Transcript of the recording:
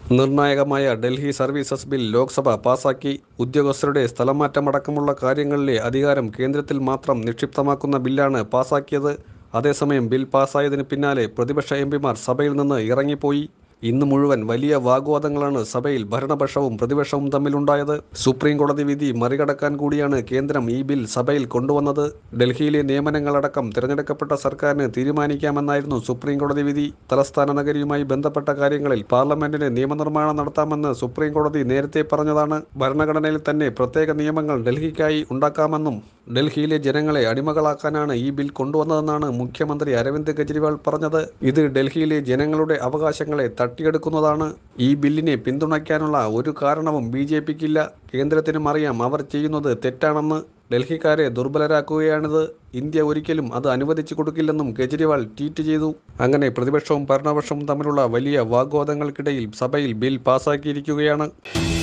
നിർണായകമായ Delhi services bill Lok Sabha പാസാക്കി ഉദ്യോഗസ്ഥരുടെ സ്ഥലമാറ്റമടക്കമുള്ള കാര്യങ്ങളിലെ അധികാരം കേന്ദ്രത്തിൽ മാത്രം നിക്ഷിപ്തമാക്കുന്ന ബില്ലാണ് പാസാക്കിയത് അതേസമയം ബിൽ പാസായതിന് പിന്നാലെ പ്രതിപക്ഷ എംപിമാർ സഭയിൽ നിന്ന് ഇറങ്ങിപ്പോയി ഇന്ന് മുഴുവൻ വലിയ വാഗ്വാദങ്ങളാണ് സഭയിൽ ഭരണപക്ഷവും പ്രതിപക്ഷവും തമ്മിലുണ്ടായത് സുപ്രീം കോടതി വിധി മറികടക്കാൻ കൂടിയാണ് കേന്ദ്രം ഈ ബിൽ സഭയിൽ കൊണ്ടുവന്നത് ഡൽഹിയിലെ നിയമനങ്ങളടക്കം തിരഞ്ഞെടുക്കപ്പെട്ട സർക്കാരിന് തീരുമാനിക്കാമെന്നായിരുന്നു സുപ്രീം കോടതി വിധി തലസ്ഥാന നഗരിയുമായി ബന്ധപ്പെട്ട കാര്യങ്ങളിൽ പാർലമെന്റിന് നിയമനിർമ്മാണം നടത്താമെന്ന് സുപ്രീം കോടതി നേരത്തെ പറഞ്ഞതാണ് ഭരണഘടനയിൽ തന്നെ പ്രത്യേക നിയമങ്ങൾ ഡൽഹിക്കായി ഉണ്ടാക്കാമെന്നും ഡൽഹിയിലെ ജനങ്ങളെ അടിമകളാക്കാനാണ് ഈ ബിൽ കൊണ്ടുവന്നതെന്നാണ് മുഖ്യമന്ത്രി അരവിന്ദ് കെജ്രിവാൾ പറഞ്ഞത് ഇത് ഡൽഹിയിലെ ജനങ്ങളുടെ അവകാശങ്ങളെ തട്ടിയെടുക്കുന്നതാണ് ഈ ബില്ലിനെ പിന്തുണയ്ക്കാനുള്ള ഒരു കാരണവും ബി ജെ പിക്കില്ല കേന്ദ്രത്തിനും അറിയാം അവർ ചെയ്യുന്നത് തെറ്റാണെന്ന് ഡൽഹിക്കാരെ ദുർബലരാക്കുകയാണിത് ഇന്ത്യ ഒരിക്കലും അത് അനുവദിച്ചു കൊടുക്കില്ലെന്നും കെജ്രിവാൾ ട്വീറ്റ് ചെയ്തു അങ്ങനെ പ്രതിപക്ഷവും ഭരണപക്ഷവും തമ്മിലുള്ള വലിയ വാഗ്വാദങ്ങൾക്കിടയിൽ സഭയിൽ ബിൽ പാസാക്കിയിരിക്കുകയാണ്